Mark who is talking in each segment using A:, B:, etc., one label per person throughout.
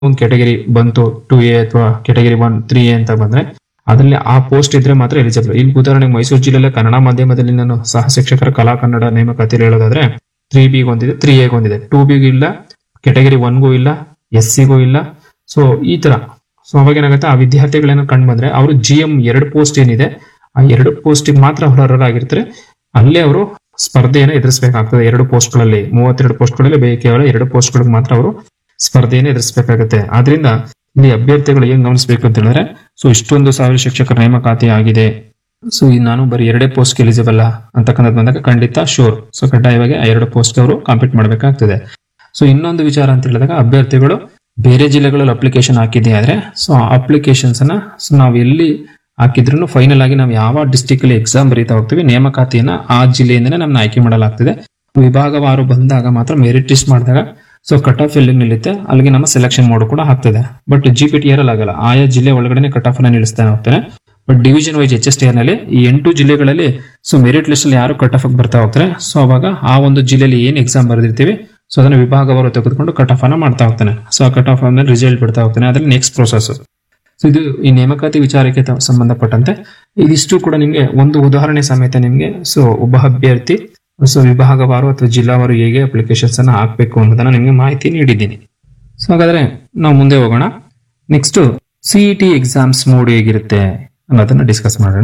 A: ಒಂದು ಕೆಟಗರಿ ಬಂತು two A ಅಥವಾ ಕೆಟಗರಿ ಒನ್ ತ್ರೀ ಎ ಅಂತ ಬಂದ್ರೆ ಅದರಲ್ಲಿ ಆ ಪೋಸ್ಟ್ ಇದ್ರೆ ಮಾತ್ರ ಎಲಿಜಿಬಲ್ ಇಲ್ಲಿ ಉದಾಹರಣೆಗೆ ಮೈಸೂರು ಜಿಲ್ಲೆಯಲ್ಲಿ ಕನ್ನಡ ಮಾಧ್ಯಮದಲ್ಲಿ ನಾನು ಸಹ ಶಿಕ್ಷಕರ ಕಲಾ ಕನ್ನಡ ನೇಮಕಾತಿಯಲ್ಲಿ ಹೇಳೋದಾದ್ರೆ ತ್ರೀ ಬಿಗೆ ಒಂದಿದೆ ತ್ರೀ ಎಗೆ ಒಂದಿದೆ ಟೂ ಬಿಗೂ ಇಲ್ಲ ಕೆಟಗರಿ ಒನ್ಗೂ ಇಲ್ಲ ಎಸ್ ಸಿಗೂ ಇಲ್ಲ ಸೊ ಈ ತರ ಸೊ ಅವಾಗ ಏನಾಗುತ್ತೆ ಆ ವಿದ್ಯಾರ್ಥಿಗಳೇನೋ ಕಂಡು ಬಂದ್ರೆ ಅವರು ಜಿ ಎಂ ಎರಡು ಪೋಸ್ಟ್ ಏನಿದೆ ಆ ಎರಡು ಪೋಸ್ಟಿಗೆ ಮಾತ್ರ ಅವರು ಅರ್ಹರಾಗಿರ್ತಾರೆ ಅಲ್ಲೇ ಅವರು ಸ್ಪರ್ಧೆಯನ್ನು ಎದುರಿಸಬೇಕಾಗ್ತದೆ ಎರಡು ಪೋಸ್ಟ್ಗಳಲ್ಲಿ ಮೂವತ್ತೆರಡು ಪೋಸ್ಟ್ಗಳಲ್ಲಿ ಬೇ ಕೇವಲ ಎರಡು ಪೋಸ್ಟ್ಗಳಿಗೆ ಮಾತ್ರ ಅವರು ಸ್ಪರ್ಧೆಯನ್ನು ಎದುರಿಸಬೇಕಾಗುತ್ತೆ ಆದ್ರಿಂದ ಇಲ್ಲಿ ಅಭ್ಯರ್ಥಿಗಳು ಏನ್ ಗಮನಿಸಬೇಕು ಅಂತ ಹೇಳಿದ್ರೆ ಸೊ ಇಷ್ಟೊಂದು ಸಾವಿರ ಶಿಕ್ಷಕರ ನೇಮಕಾತಿ ಆಗಿದೆ ಸೊ ಈ ನಾನು ಬರೀ ಎರಡೇ ಪೋಸ್ಟ್ ಎಲಿಜಿಬಲ್ ಅಂತಕ್ಕಂಥದ್ದು ಬಂದಾಗ ಖಂಡಿತ ಶೋರ್ ಸೊ ಕಡ್ಡಾಯವಾಗಿ ಆ ಎರಡು ಪೋಸ್ಟ್ ಅವರು ಕಾಂಪೀಟ್ ಮಾಡಬೇಕಾಗ್ತದೆ ಸೊ ಇನ್ನೊಂದು ವಿಚಾರ ಅಂತ ಹೇಳಿದಾಗ ಅಭ್ಯರ್ಥಿಗಳು ಬೇರೆ ಜಿಲ್ಲೆಗಳಲ್ಲಿ ಅಪ್ಲಿಕೇಶನ್ ಹಾಕಿದೆ ಆದ್ರೆ ಸೊ ಆ ಅಪ್ಲಿಕೇಶನ್ಸ್ ಅನ್ನ ಸೊ ನಾವು ಎಲ್ಲಿ ಹಾಕಿದ್ರು ಫೈನಲ್ ಆಗಿ ನಾವು ಯಾವ ಡಿಸ್ಟಿಕ್ ಅಲ್ಲಿ ಎಕ್ಸಾಮ್ ಬರೀತಾ ಹೋಗ್ತೀವಿ ನೇಮಕಾತಿಯನ್ನ ಆ ಜಿಲ್ಲೆಯಿಂದನೇ ನಮ್ನ ಆಯ್ಕೆ ಮಾಡಲಾಗ್ತದೆ ವಿಭಾಗವಾರು ಬಂದಾಗ ಮಾತ್ರ ಮೆರಿಟ್ ಲಿಸ್ಟ್ ಮಾಡಿದಾಗ ಸೊ ಕಟ್ ಆಫ್ ಎಲ್ಲಿ ನಿಲ್ಲುತ್ತೆ ಅಲ್ಲಿಗೆ ನಮ್ಮ ಸೆಲೆಕ್ಷನ್ ಮೋಡ್ ಕೂಡ ಆಗ್ತದೆ but G P T R ಆಗಲ್ಲ ಆಯಾ ಜಿಲ್ಲೆ ಒಳಗಡೆ ಕಟ್ ಆಫ್ ಅನ್ನ ನಿಲ್ಲಿಸ್ತಾನೆ ಹೋಗ್ತಾನೆ but division wise H S T R ನಲ್ಲಿ ಈ ಎಂಟು ಜಿಲ್ಲೆಗಳಲ್ಲಿ ಸೊ ಮೆರಿಟ್ ಲಿಸ್ಟ್ ಅಲ್ಲಿ ಯಾರು ಕಟ್ ಆಫ್ ಬರ್ತಾ ಹೋಗ್ತಾರೆ ಸೊ ಅವಾಗ ಆ ಒಂದು ಜಿಲ್ಲೆಯಲ್ಲಿ ಏನ್ ಎಕ್ಸಾಮ್ ಬರೆದಿರ್ತೀವಿ ಸೊ ಅದನ್ನ ವಿಭಾಗವಾರು ತೆಗೆದುಕೊಂಡು ಕಟ್ ಆಫ್ ಅನ್ನ ಮಾಡ್ತಾ ಹೋಗ್ತಾನೆ ಸೊ ಆ ಕಟ್ ಆಫ್ ಆದ್ಮೇಲೆ ರಿಸಲ್ಟ್ ಬಿಡ್ತಾ ಹೋಗ್ತಾನೆ ಅದ್ರಲ್ಲಿ ನೆಕ್ಸ್ಟ್ ಪ್ರೋಸೆಸ್ ಸೊ ಇದು ಈ ನೇಮಕಾತಿ ವಿಚಾರಕ್ಕೆ ತ- ಸಂಬಂಧಪಟ್ಟಂತೆ ಇದಿಷ್ಟು ಕೂಡ ನಿಮ್ಗೆ ಒಂದು ಉದಾಹರಣೆ ಸಮೇತ ನಿಮ್ಗೆ ಸೊ ಒಬ್ಬ ಅಭ್ಯರ್ಥಿ ಸೊ ವಿಭಾಗವಾರು ಅಥವಾ ಜಿಲ್ಲಾವಾರು ಹೇಗೆ ಅಪ್ಲಿಕೇಶನ್ಸ್ ಅನ್ನ ಹಾಕ್ಬೇಕು ಅನ್ನೋದನ್ನ ನಿಮ್ಗೆ ಮಾಹಿತಿ ನೀಡಿದ್ದೀನಿ ಸೊ ಹಾಗಾದ್ರೆ ನಾವು ಮುಂದೆ ಹೋಗೋಣ ನೆಕ್ಸ್ಟ್ ಸಿಇಟಿ ಎಕ್ಸಾಮ್ಸ್ ಮೋಡ್ ಹೇಗಿರುತ್ತೆ ಅನ್ನೋದನ್ನ ಡಿಸ್ಕಸ್ ಮಾಡೋಣ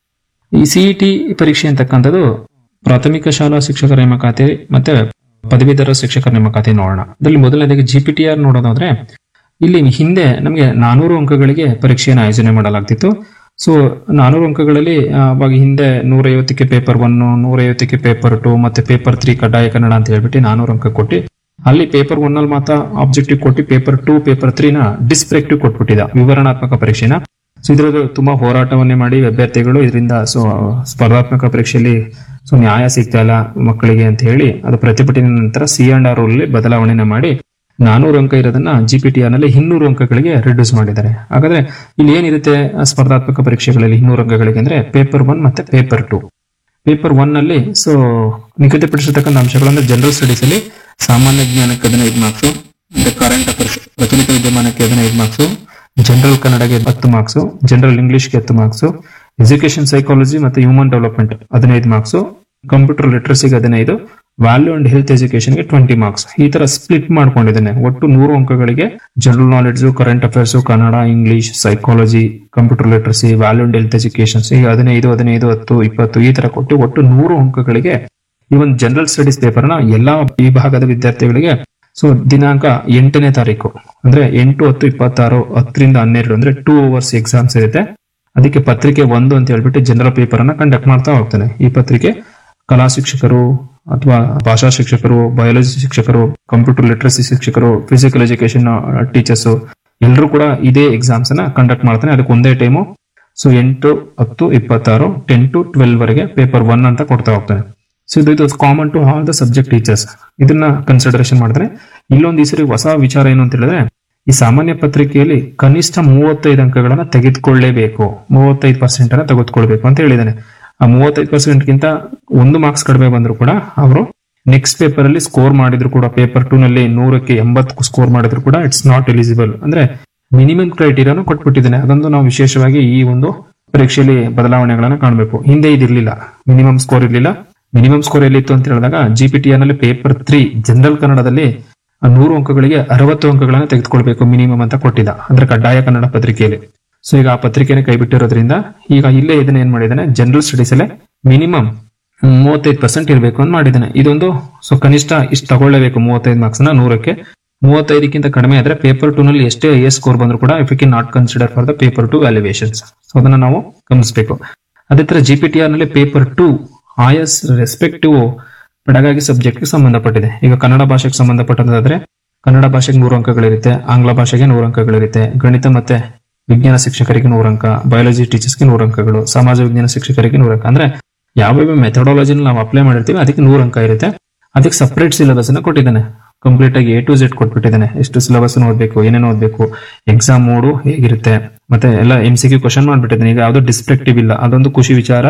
A: ಈ ಸಿಇಟಿ ಪರೀಕ್ಷೆ ಅಂತಕ್ಕಂಥದ್ದು ಪ್ರಾಥಮಿಕ ಶಾಲಾ ಶಿಕ್ಷಕರ ನೇಮಕಾತಿ ಮತ್ತೆ ಪದವೀಧರ ಶಿಕ್ಷಕರ ನೇಮಕಾತಿ ನೋಡೋಣ ಅದರಲ್ಲಿ ಮೊದಲನೇದಾಗಿ ಜಿ ಪಿ ಟಿ ಆರ್ ನೋಡೋದಾದ್ರೆ ಇಲ್ಲಿ ಹಿಂದೆ ನಮಗೆ ನಾನೂರು ಅಂಕಗಳಿಗೆ ಪರೀಕ್ಷೆಯನ್ನು ಆಯೋಜನೆ ಮಾಡಲಾಗ್ತಿತ್ತು ಸೊ ನಾನೂರು ಅಂಕಗಳಲ್ಲಿ ಆ, ಅವಾಗ ಹಿಂದೆ ನೂರೈವತ್ತಕ್ಕೆ ಪೇಪರ್ ಒನ್ ನೂರೈವತ್ತಕ್ಕೆ ಪೇಪರ್ ಟು ಮತ್ತೆ ಪೇಪರ್ ತ್ರೀ ಕಡ್ಡಾಯ ಕನ್ನಡ ಅಂತ ಹೇಳ್ಬಿಟ್ಟು ನಾನೂರು ಅಂಕ ಕೊಟ್ಟು ಅಲ್ಲಿ ಪೇಪರ್ ಒನ್ ಅಲ್ಲಿ ಮಾತ್ರ ಆಬ್ಜೆಕ್ಟಿವ್ ಕೊಟ್ಟು ಪೇಪರ್ ಟು ಪೇಪರ್ ತ್ರೀನ ಡಿಸ್ಪ್ರೆಕ್ಟಿವ್ ಕೊಟ್ಬಿಟ್ಟಿದ ವಿವರಣಾತ್ಮಕ ಪರೀಕ್ಷೆನ ಸೊ ಇದರದ್ದು ತುಂಬಾ ಹೋರಾಟವನ್ನೇ ಮಾಡಿ ಅಭ್ಯರ್ಥಿಗಳು ಇದರಿಂದ ಸೊ ಸ್ಪರ್ಧಾತ್ಮಕ ಪರೀಕ್ಷೆಯಲ್ಲಿ ಸೊ ನ್ಯಾಯ ಸಿಗ್ತಾ ಇಲ್ಲ ಮಕ್ಕಳಿಗೆ ಅಂತ ಹೇಳಿ ಅದು ಪ್ರತಿಭಟನೆ ನಂತರ ಸಿ ಅಂಡ್ ಆರ್ ಅಲ್ಲಿ ಬದಲಾವಣೆನ ಮಾಡಿ ನಾನೂರು ಅಂಕ ಇರೋದನ್ನ ಜಿ ಪಿ ಟಿ ಆರ್ ನಲ್ಲಿ ಇನ್ನೂರು ಅಂಕಗಳಿಗೆ ರಿಡ್ಯೂಸ್ ಮಾಡಿದ್ದಾರೆ ಹಾಗಾದ್ರೆ ಇಲ್ಲಿ ಏನಿರುತ್ತೆ ಆ ಸ್ಪರ್ಧಾತ್ಮಕ ಪರೀಕ್ಷೆಗಳಲ್ಲಿ ಇನ್ನೂರು ಅಂಕಗಳಿಗೆ ಅಂದ್ರೆ ಪೇಪರ್ ಒನ್ ಮತ್ತೆ ಪೇಪರ್ ಟು ಪೇಪರ್ ಒನ್ ಅಲ್ಲಿ ಸೊ ನಿಗದಿಪಡಿಸಿರ್ತಕ್ಕಂಥ ಅಂಶಗಳು ಅಂದ್ರೆ ಜನರಲ್ ಸ್ಟಡೀಸ್ ಅಲ್ಲಿ ಸಾಮಾನ್ಯ ಜ್ಞಾನಕ್ಕೆ ಹದಿನೈದು ಮಾರ್ಕ್ಸ್ ಅಂದ್ರೆ ಕರೆಂಟ್ ಅಫೇರ್ಸ್ ಪ್ರಚಲಿತ ವಿದ್ಯಮಾನಕ್ಕೆ ಹದಿನೈದು ಮಾರ್ಕ್ಸ್ ಜನರಲ್ ಕನ್ನಡಗೆ ಹತ್ತು ಮಾರ್ಕ್ಸ್ ಜನರಲ್ ಇಂಗ್ಲಿಷ್ಗೆ ಹತ್ತು ಮಾರ್ಕ್ಸ್ ಎಜುಕೇಶನ್ ಸೈಕಾಲಜಿ ಮತ್ತೆ ಹ್ಯೂಮನ್ ಡೆವಲಪ್ಮೆಂಟ್ ಹದಿನೈದು ಮಾರ್ಕ್ಸ್ ಕಂಪ್ಯೂಟರ್ ಲಿಟ್ರಸಿಗೆ ಹದಿನೈದು ವ್ಯಾಲ್ಯೂ ಅಂಡ್ ಹೆಲ್ತ್ ಎಜುಕೇಶನ್ಗೆ ಟ್ವೆಂಟಿ ಮಾರ್ಕ್ಸ್ ಈ ತರ ಸ್ಪ್ಲಿಟ್ ಮಾಡ್ಕೊಂಡಿದ್ದೇನೆ ಒಟ್ಟು ನೂರು ಅಂಕಗಳಿಗೆ general knowledge current affairs Kannada English psychology computer literacy value and health education ಈಗ ಹದಿನೈದು ಹದಿನೈದು ಹತ್ತು ಇಪ್ಪತ್ತು ಈ ತರ ಕೊಟ್ಟು ಒಟ್ಟು ನೂರು ಅಂಕಗಳಿಗೆ ಈ ಒಂದು ಜನರಲ್ ಸ್ಟಡೀಸ್ ಪೇಪರ್ ನ ಎಲ್ಲಾ ವಿಭಾಗದ ವಿದ್ಯಾರ್ಥಿಗಳಿಗೆ ಸೊ ದಿನಾಂಕ ಎಂಟನೇ ತಾರೀಕು ಅಂದ್ರೆ ಎಂಟು ಹತ್ತು ಇಪ್ಪತ್ತಾರು ಹತ್ತರಿಂದ ಹನ್ನೆರಡು ಅಂದ್ರೆ ಟೂ ಅವರ್ಸ್ ಎಕ್ಸಾಮ್ಸ್ ಇರುತ್ತೆ ಅದಕ್ಕೆ ಪತ್ರಿಕೆ ಒಂದು ಅಂತ ಹೇಳ್ಬಿಟ್ಟು ಜನರಲ್ ಪೇಪರ್ ಅನ್ನ ಕಂಡಕ್ಟ್ ಮಾಡ್ತಾ ಹೋಗ್ತಾನೆ ಈ ಪತ್ರಿಕೆ ಕಲಾ ಶಿಕ್ಷಕರು ಅಥವಾ ಭಾಷಾ ಶಿಕ್ಷಕರು ಬಯಾಲಜಿ ಶಿಕ್ಷಕರು ಕಂಪ್ಯೂಟರ್ ಲಿಟ್ರಸಿ ಶಿಕ್ಷಕರು ಫಿಸಿಕಲ್ ಎಜುಕೇಶನ್ ಟೀಚರ್ಸ್ ಎಲ್ಲರೂ ಕೂಡ ಇದೇ ಎಕ್ಸಾಮ್ಸ್ ಅನ್ನ ಕಂಡಕ್ಟ್ ಮಾಡ್ತಾನೆ ಅದಕ್ಕೆ ಒಂದೇ ಟೈಮು ಸೊ ಎಂಟು ಹತ್ತು ಇಪ್ಪತ್ತಾರು ಟೆನ್ ಟು ಟ್ವೆಲ್ ವರೆಗೆ ಪೇಪರ್ ಒನ್ ಅಂತ ಕೊಡ್ತಾ ಹೋಗ್ತಾನೆ ಸೊ ಇದು ಇದು common to all the subject teachers ಇದನ್ನ ಕನ್ಸಿಡರೇಷನ್ ಮಾಡಿದ್ರೆ ಇಲ್ಲೊಂದು ಈ ಸರಿ ಹೊಸ ವಿಚಾರ ಏನು ಅಂತ ಹೇಳಿದ್ರೆ ಈ ಸಾಮಾನ್ಯ ಪತ್ರಿಕೆಯಲ್ಲಿ ಕನಿಷ್ಠ ಮೂವತ್ತೈದು ಅಂಕಗಳನ್ನ ತೆಗೆದುಕೊಳ್ಳೇಬೇಕು ಮೂವತ್ತೈದು ಪರ್ಸೆಂಟ್ ಅನ್ನ ತೆಗೆದುಕೊಳ್ಬೇಕು ಅಂತ ಹೇಳಿದಾನೆ ಆ ಮೂವತ್ತೈದು ಪರ್ಸೆಂಟ್ ಗಿಂತ ಒಂದು ಮಾರ್ಕ್ಸ್ ಕಡಿಮೆ ಬಂದ್ರು ಕೂಡ ಅವರು ನೆಕ್ಸ್ಟ್ ಪೇಪರ್ ಅಲ್ಲಿ ಸ್ಕೋರ್ ಮಾಡಿದ್ರು ಕೂಡ ಪೇಪರ್ ಟೂ ನಲ್ಲಿ ನೂರಕ್ಕೆ ಎಂಬತ್ತು ಸ್ಕೋರ್ ಮಾಡಿದ್ರು ಕೂಡ ಇಟ್ಸ್ ನಾಟ್ ಎಲಿಜಿಬಲ್ ಅಂದ್ರೆ ಮಿನಿಮಮ್ ಕ್ರೈಟೀರಿಯಾನು ಕೊಟ್ಬಿಟ್ಟಿದ್ದಾನೆ ಅದೊಂದು ನಾವು ವಿಶೇಷವಾಗಿ ಈ ಒಂದು ಪರೀಕ್ಷೆಯಲ್ಲಿ ಬದಲಾವಣೆಗಳನ್ನ ಕಾಣಬೇಕು ಹಿಂದೆ ಇದಿರ್ಲಿಲ್ಲ ಮಿನಿಮಮ್ ಸ್ಕೋರ್ ಇರ್ಲಿಲ್ಲ ಮಿನಿಮಮ್ ಸ್ಕೋರ್ ಎಲ್ಲಿತ್ತು ಅಂತ ಹೇಳಿದಾಗ ಜಿ ಪಿ ಟಿ ನಲ್ಲಿ ಪೇಪರ್ ತ್ರೀ ಜನರಲ್ ಕನ್ನಡದಲ್ಲಿ ಆ ನೂರು ಅಂಕಗಳಿಗೆ ಅರವತ್ತು ಅಂಕಗಳನ್ನ ತೆಗೆದುಕೊಳ್ಬೇಕು ಮಿನಿಮಮ್ ಅಂತ ಕೊಟ್ಟಿದ್ದ ಅಂದ್ರೆ ಕಡ್ಡಾಯ ಕನ್ನಡ ಪತ್ರಿಕೆಯಲ್ಲಿ ಸೊ ಈಗ ಆ ಪತ್ರಿಕೆನ ಕೈ ಬಿಟ್ಟಿರೋದ್ರಿಂದ ಈಗ ಇಲ್ಲೇ ಇದನ್ನ ಏನ್ ಮಾಡಿದಾನೆ ಜನರಲ್ ಸ್ಟಡೀಸ್ ಅಲ್ಲೇ ಮಿನಿಮಮ್ ಮೂವತ್ತೈದು ಪರ್ಸೆಂಟ್ ಇರಬೇಕು ಅಂತ ಮಾಡಿದ್ದಾನೆ ಇದೊಂದು ಸೊ ಕನಿಷ್ಠ ಇಷ್ಟು ತಗೊಳ್ಳೇಬೇಕು ಮೂವತ್ತೈದು ಮಾರ್ಕ್ಸ್ ನ ನೂರಕ್ಕೆ ಮೂವತ್ತೈದಕ್ಕಿಂತ ಕಡಿಮೆ ಆದ್ರೆ ಪೇಪರ್ ಟೂ ನಲ್ಲಿ ಎಷ್ಟೇ ಎ ಸ್ಕೋರ್ ಬಂದ್ರು ಕೂಡ if you not consider for the paper two valuations so ಅದನ್ನ ನಾವು ಗಮನಿಸಬೇಕು ಅದೇ ತರ ಜಿ ಪಿ ಟಿ ಆರ್ ನಲ್ಲಿ paper two is respective pedagogy subject ಸಂಬಂಧಪಟ್ಟಿದೆ ಈಗ ಕನ್ನಡ ಭಾಷೆಗೆ ಸಂಬಂಧಪಟ್ಟದಾದ್ರೆ ಕನ್ನಡ ಭಾಷೆಗೆ ನೂರು ಅಂಕಗಳಿರುತ್ತೆ ಆಂಗ್ಲ ಭಾಷೆಗೆ ನೂರು ಅಂಕಗಳಿರುತ್ತೆ ಗಣಿತ ಮತ್ತೆ ವಿಜ್ಞಾನ ಶಿಕ್ಷಕರಿಗೆ ನೂರು ಅಂಕ ಬಯಾಲಜಿ ಟೀಚರ್ಸ್ಗೆ ನೂರು ಅಂಕಗಳು ಸಮಾಜ ವಿಜ್ಞಾನ ಶಿಕ್ಷಕರಿಗೆ ನೂರು ಅಂಕ ಅಂದ್ರೆ ಯಾವ್ಯಾವ ಮೆಥಡಾಲಜಿನ ನಾವು ಅಪ್ಲೈ ಮಾಡಿರ್ತೀವಿ ಅದಕ್ಕೆ ನೂರು ಅಂಕ ಇರುತ್ತೆ ಅದಕ್ಕೆ ಸಪರೇಟ್ ಸಿಲೆಬಸ್ ಅನ್ನ ಕೊಟ್ಟಿದ್ದಾನೆ ಕಂಪ್ಲೀಟ್ ಆಗಿ ಎ ಟು ಜೆಡ್ ಕೊಟ್ಬಿಟ್ಟಿದ್ದಾನೆ ಎಷ್ಟು ಸಿಲೆಬಸ್ ಓದ್ಬೇಕು ಏನೇನು ಓದ್ಬೇಕು ಎಕ್ಸಾಮ್ ಮೋಡು ಹೇಗಿರುತ್ತೆ ಮತ್ತೆ ಎಲ್ಲ ಎಂ ಸಿ ಕ್ಯೂ ಕ್ವಶನ್ ಮಾಡ್ಬಿಟ್ಟಿದ್ದಾನೆ ಈಗ ಯಾವ್ದು ಡಿಸ್ಪ್ರೆಕ್ಟಿವ್ ಇಲ್ಲ ಅದೊಂದು ಖುಷಿ ವಿಚಾರ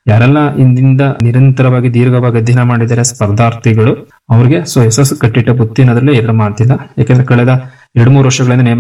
A: ಯಾರೆಲ್ಲ ಇಂದಿಂದ ನಿರಂತರವಾಗಿ ದೀರ್ಘವಾಗಿ ಅಧ್ಯಯನ ಮಾಡಿದ್ದಾರೆ ಸ್ಪರ್ಧಾರ್ಥಿಗಳು ಅವ್ರಿಗೆ ಸೊ ಯಶಸ್ಸು ಕಟ್ಟಿಟ್ಟ ಬುತ್ತಿ ಅನ್ನೋದ್ರಲ್ಲಿ ಎದುರು ಮಾಡ್ತಿಲ್ಲ ಯಾಕಂದ್ರೆ ಕಳೆದ ಎರಡು ಮೂರು ವರ್ಷಗಳಿಂದ ನೇಮ